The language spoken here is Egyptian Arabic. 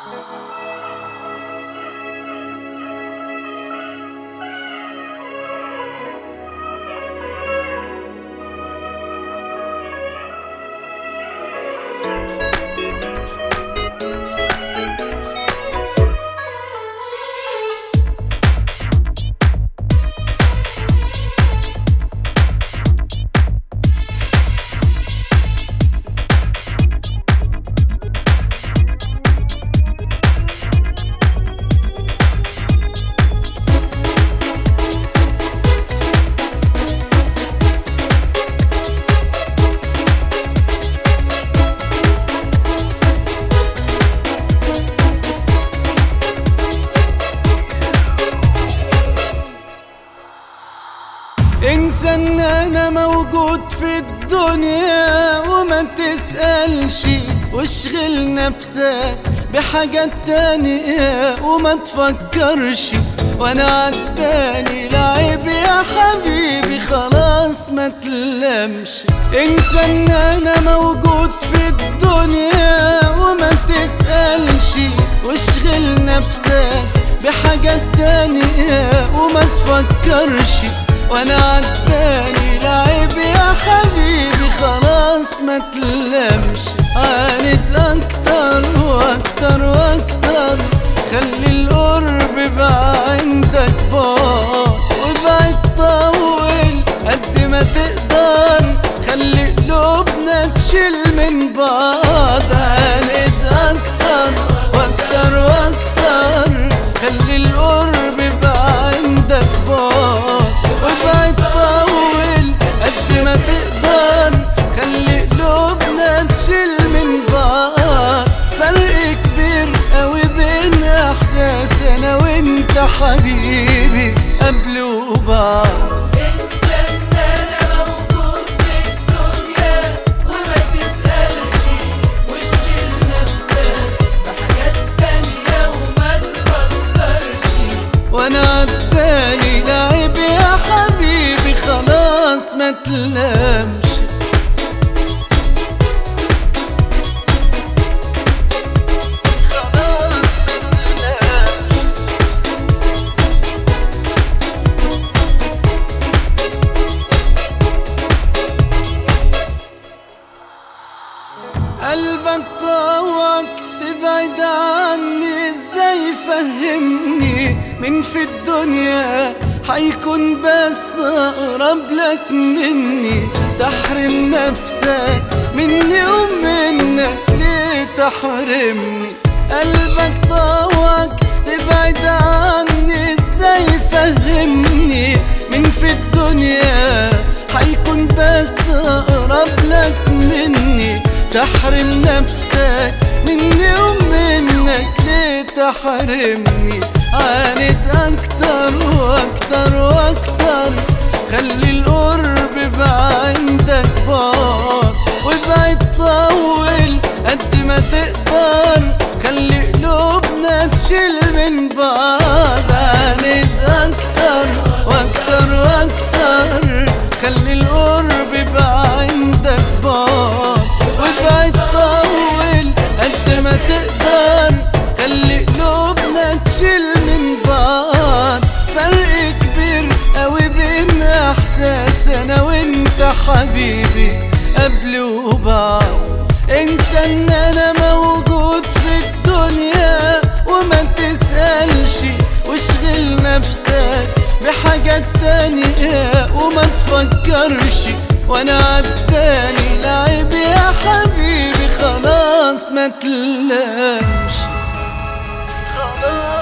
انسى ان انا موجود في الدنيا وما تسألش واشغل نفسك بحاجات تانية وما تفكرش وانا عالتاني لعيب يا حبيبي خلاص ما تلمش انسى ان انا موجود في الدنيا وما تسألش واشغل نفسك بحاجات تانية وما تفكرش وانا عالتاني لعيب يا حبيبي خلاص ما تلمش عانت اكتر واكتر واكتر خلي القرب بقى عندك بعد وابعد طول قد ما تقدر خلي قلوبنا تشيل من بعض عانت اكتر واكتر واكتر خلي القرب بقى عندك بعد وابعد طول قد ما تقدر خلي قلوبنا تشيل من بعض فرق كبير قوي بين احساس انا وانت حبيبي قبل وبعد انسى ان انا موجود في الدنيا وما تسألش واشغل نفسك بحاجات تانية وما تفكرش وانا عالتاني لعب يا حبيبي خلاص ما تلامش خلاص ما تلامش قلبك طوعك تبعد عني ازاي فهمني من في الدنيا حيكون بس اقرب لك مني تحرم نفسك مني ومنك ليه تحرمني قلبك طوعك تبعد عني ازاي فهمني من في الدنيا حيكون بس اقرب لك مني تحرم نفسك مني ومنك ليه تحرمني عاند اكتر واكتر واكتر خلي القرب بقى عندك بعد وابعد طول قد ما تقدر خلي قلوبنا تشيل من بعض عاند اكتر واكتر واكتر خلي القرب بقى عندك بعد وابعد طول قد ما تقدر خلي قلوبنا تشيل من بعض فرق كبير قوي بين احساس انا وانت حبيبي قبل وبعد انسى ان انا موجود في الدنيا وما تسألش واشغل نفسك بحاجات تانية وما تفكرش وانا عالتاني لعب يا حبيبي خلاص ما تلامش خلاص